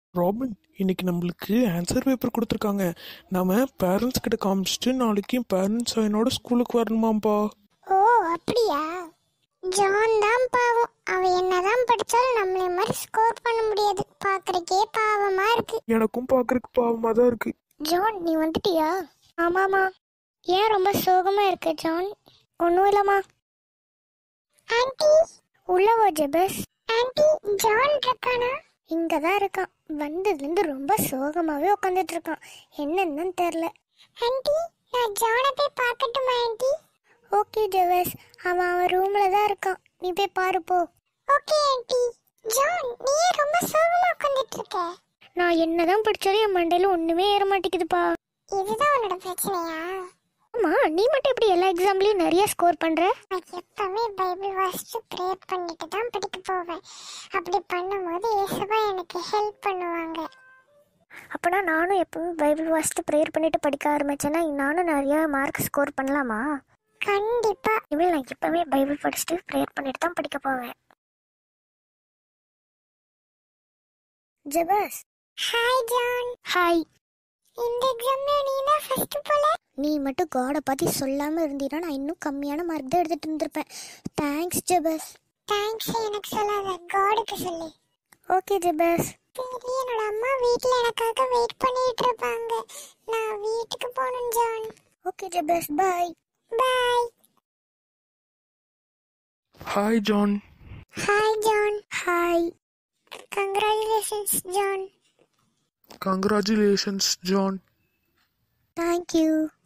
robin இன்னைக்கு நம்மளுக்கு answer paper கொடுத்துருக்காங்க நாம பேரண்ட்ஸ் கிட்ட காமிச்சிட்டு நாளைக்கு பேரண்ட்ஸ் என்னோட ஸ்கூலுக்கு வரணுமாப்பா ஓ அப்படியா ஜான் தான் பாவம் அவ என்னதான் படிச்சாலும் நம்மளே மாதிரி ஸ்கோர் பண்ண முடியாது பாக்குறக்கே பாவமா இருக்கு எனக்கும் பார்க்கறதுக்கு பாவமாக தான் இருக்கு ஜான் நீ வந்துட்டியா ஆமாமா ஏன் ரொம்ப சோகமா இருக்க ஜான் ஒன்றும் இல்லம்மா ஆன்ட்டி உள்ளவோ ஜெபஸ் ஆன்ட்டி ஜான் இருக்கானா இங்க தான் இருக்கான் வந்ததுலேருந்து ரொம்ப சோகமாவே உட்காந்துட்டு இருக்கான் என்னன்னு தெரியல ஆன்ட்டி நான் ஜானை போய் பார்க்கட்டுமா ஆன்ட்டி ஓகே ஜெபஸ் அவன் அவன் ரூம்ல தான் இருக்கான் நீ போய் பாரு போ ஓகே ஆன்ட்டி ஜான் நீ ரொம்ப சோகமா உட்காந்துட்டு இருக்க நான் என்னதான் படிச்சாலும் என் மண்டையில ஒண்ணுமே ஏற மாட்டேங்குதுப்பா இதுதான் உன்னோட பிரச்சனையா ஆமா நீ மட்டும் எப்படி எல்லா எக்ஸாம்லயும் நிறைய ஸ்கோர் பண்ற நான் எப்பவுமே பைபிள் வாசிச்சு ப்ரேயர் பண்ணிட்டு தான் படிக்க போவேன் அப்படி பண்ணும்போது இயேசுவா எனக்கு ஹெல்ப் பண்ணுவாங்க அப்பனா நானும் எப்பவும் பைபிள் வாசிச்சு ப்ரேயர் பண்ணிட்டு படிக்க ஆரம்பிச்சேன்னா நானும் நிறைய மார்க் ஸ்கோர் பண்ணலாமா கண்டிப்பா இனிமேல் நான் எப்பவுமே பைபிள் படிச்சுட்டு ப்ரேயர் பண்ணிட்டு தான் படிக்க போவேன் ஜெபஸ் ஹாய் ஜான் ஹாய் இந்த எக்ஸாம்ல நீ தான் ஃபர்ஸ்ட் போல நீ மட்டும் காடை பத்தி சொல்லாம இருந்தீனா நான் இன்னும் கம்மியான மார்க் தான் எடுத்துட்டு இருந்திருப்பேன் தேங்க்ஸ் ஜெபஸ் தேங்க்ஸ் எனக்கு சொல்லாத காடுக்கு சொல்லு ஓகே ஜெபஸ் சரி என்னோட அம்மா வீட்ல எனக்காக வெயிட் பண்ணிட்டு இருப்பாங்க நான் வீட்டுக்கு போகணும் ஜான் ஓகே ஜெபஸ் bye bye hi John hi John hi congratulations John congratulations John thank you